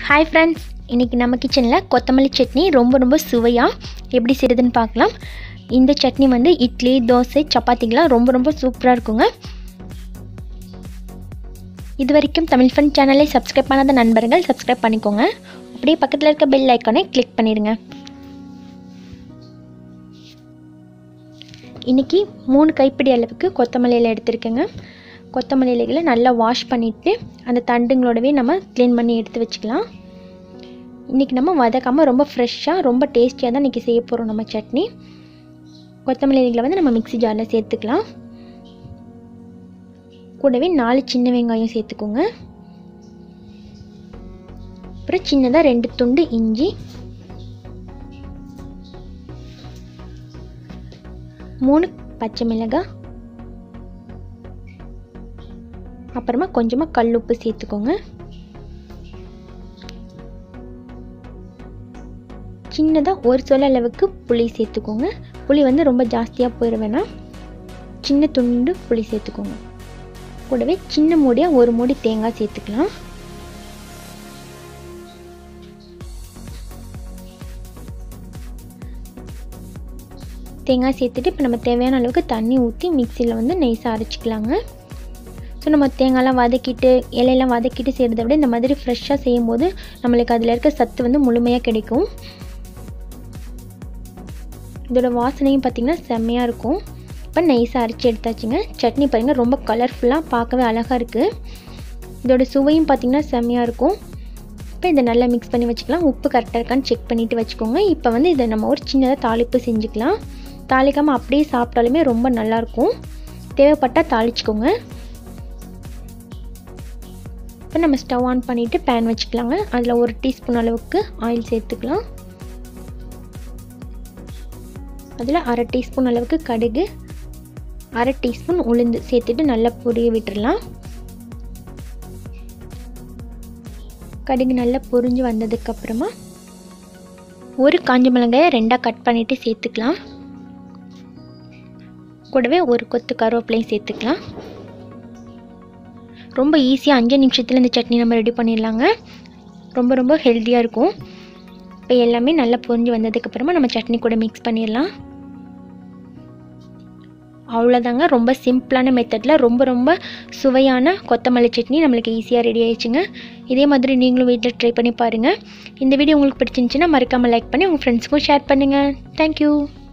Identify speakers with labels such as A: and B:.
A: hi friends இன்றைக்கி நம்ம கிச்சனில் கொத்தமல்லி சட்னி ரொம்ப ரொம்ப சுவையாக எப்படி செய்யுதுன்னு பார்க்கலாம் இந்த சட்னி வந்து இட்லி தோசை சப்பாத்திக்கெலாம் ரொம்ப ரொம்ப சூப்பராக இருக்குங்க இது வரைக்கும் தமிழ் ஃபன் சேனலை சப்ஸ்கிரைப் பண்ணாத நண்பர்கள் சப்ஸ்கிரைப் பண்ணிக்கோங்க அப்படியே பக்கத்தில் இருக்க பெல் ஐக்கானை கிளிக் பண்ணிடுங்க இன்றைக்கி மூணு கைப்பிடி அளவுக்கு கொத்தமல்லி இலை எடுத்திருக்கேங்க கொத்தமல்லி இலைகளை நல்லா வாஷ் பண்ணிவிட்டு அந்த தண்டுங்களோடவே நம்ம க்ளீன் பண்ணி எடுத்து வச்சுக்கலாம் இன்றைக்கி நம்ம வதக்காமல் ரொம்ப ஃப்ரெஷ்ஷாக ரொம்ப டேஸ்டியாக தான் இன்றைக்கி செய்ய போகிறோம் நம்ம சட்னி கொத்தமல்லி இலைகளை வந்து நம்ம மிக்ஸி ஜாரில் சேர்த்துக்கலாம் கூடவே நாலு சின்ன வெங்காயம் சேர்த்துக்கோங்க அப்புறம் சின்னதாக ரெண்டு துண்டு இஞ்சி மூணு பச்சை மிளகாய் அப்புறமா கொஞ்சமாக கல் உப்பு சேர்த்துக்கோங்க சின்னதாக ஒரு சொல அளவுக்கு புளி சேர்த்துக்கோங்க புளி வந்து ரொம்ப ஜாஸ்தியாக போயிட வேணாம் சின்ன துண்டு புளி சேர்த்துக்கோங்க கூடவே சின்ன மூடியாக ஒரு மூடி தேங்காய் சேர்த்துக்கலாம் தேங்காய் சேர்த்துட்டு இப்போ நம்ம தேவையான அளவுக்கு தண்ணி ஊற்றி மிக்சியில் வந்து நெய்ஸாக அரைச்சிக்கலாங்க ஸோ நம்ம தேங்காய்லாம் வதக்கிட்டு இலையெல்லாம் வதக்கிட்டு செய்கிறத விட இந்த மாதிரி ஃப்ரெஷ்ஷாக செய்யும்போது நம்மளுக்கு அதில் இருக்க சத்து வந்து முழுமையாக கிடைக்கும் இதோட வாசனையும் பார்த்திங்கன்னா செம்மையாக இருக்கும் இப்போ நைஸாக அரைச்சி எடுத்தாச்சுங்க சட்னி பாருங்கள் ரொம்ப கலர்ஃபுல்லாக பார்க்கவே அழகாக இருக்குது இதோட சுவையும் பார்த்திங்கன்னா செம்மையாக இருக்கும் இப்போ இதை நல்லா மிக்ஸ் பண்ணி வச்சுக்கலாம் உப்பு கரெக்டாக இருக்கான்னு செக் பண்ணிவிட்டு வச்சுக்கோங்க இப்போ வந்து இதை நம்ம ஒரு சின்னதாக தாளிப்பு செஞ்சுக்கலாம் தாளிக்காமல் அப்படியே சாப்பிட்டாலுமே ரொம்ப நல்லாயிருக்கும் தேவைப்பட்டால் தாளிச்சிக்கோங்க இப்போ நம்ம ஸ்டவ் ஆன் பண்ணிவிட்டு பேன் வச்சுக்கலாங்க அதில் ஒரு டீஸ்பூன் அளவுக்கு ஆயில் சேர்த்துக்கலாம் அதில் அரை டீஸ்பூன் அளவுக்கு கடுகு அரை டீஸ்பூன் உளுந்து சேர்த்துட்டு நல்லா பொரிய விட்டுடலாம் கடுகு நல்லா பொரிஞ்சு வந்ததுக்கப்புறமா ஒரு காஞ்ச மிளகாயை ரெண்டாக கட் பண்ணிவிட்டு சேர்த்துக்கலாம் கூடவே ஒரு கொத்து கருவேப்பிலையும் சேர்த்துக்கலாம் ரொம்ப ஈஸியாக அஞ்சு நிமிஷத்தில் இந்த சட்னி நம்ம ரெடி பண்ணிடலாங்க ரொம்ப ரொம்ப ஹெல்த்தியாக இருக்கும் இப்போ எல்லாமே நல்லா பொரிஞ்சு வந்ததுக்கப்புறமா நம்ம சட்னி கூட மிக்ஸ் பண்ணிடலாம் அவ்வளோதாங்க ரொம்ப சிம்பிளான மெத்தடில் ரொம்ப ரொம்ப சுவையான கொத்தமல்லி சட்னி நம்மளுக்கு ஈஸியாக ரெடி ஆயிடுச்சுங்க இதே மாதிரி நீங்களும் வீட்டில் ட்ரை பண்ணி பாருங்கள் இந்த வீடியோ உங்களுக்கு பிடிச்சிருந்துச்சின்னா மறக்காமல் லைக் பண்ணி உங்கள் ஃப்ரெண்ட்ஸுக்கும் ஷேர் பண்ணுங்கள் தேங்க்யூ